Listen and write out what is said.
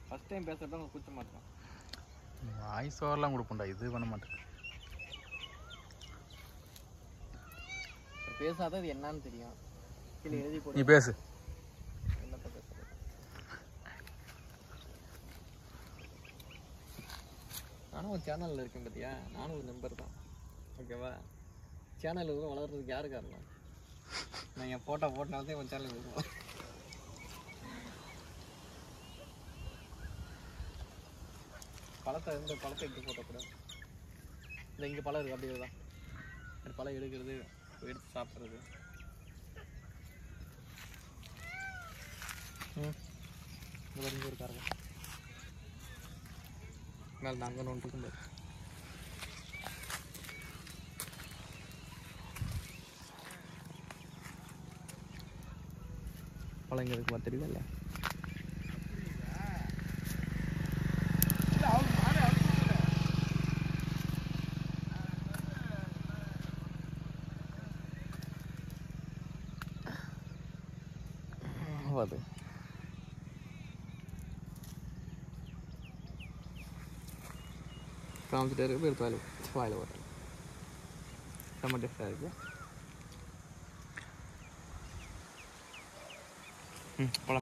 First time பேசுகிறப்ப அவங்க கூச்சமாக இருக்கும் வாய்ஸ் ஓவர்லாம் கொடுப்போம்டா இது பண்ண மாட்டேன் இப்போ பேசாத அது என்னன்னு தெரியும் கீழே எழுதி நீ போடு பேசு என்னத்த பேசுறது நானும் ஒரு சேனலில் இருக்கேன் பார்த்தியா நானும் ஒரு மெம்பர் தான் ஓகேவா சேனல் வந்து வளர்றதுக்கு யார் காரணம் நான் என் ஃபோட்டோ போட்டனாலே உன் சேனல் இருக்கும் பழத்தை இந்த பழத்தை எடுத்து போட்டக்கூடாது இந்த இங்கே பழம் இருக்குது அப்படியே தான் இந்த பழம் எடுக்கிறது எடுத்து சாப்பிட்றது ம் இந்த மாதிரி இங்கே ஒரு காரங்க மேலே நாங்கள் ஒன்று இருக்கும் பாரு. பழம் இங்கே இருக்கு பார்த்து தெரியல அது காமிச்சிட்டே இருக்கு எடுத்து வாயில் வாயில் ஓட்டணும் செம்ம டேஸ்டாக இருக்கு ம் போலாம்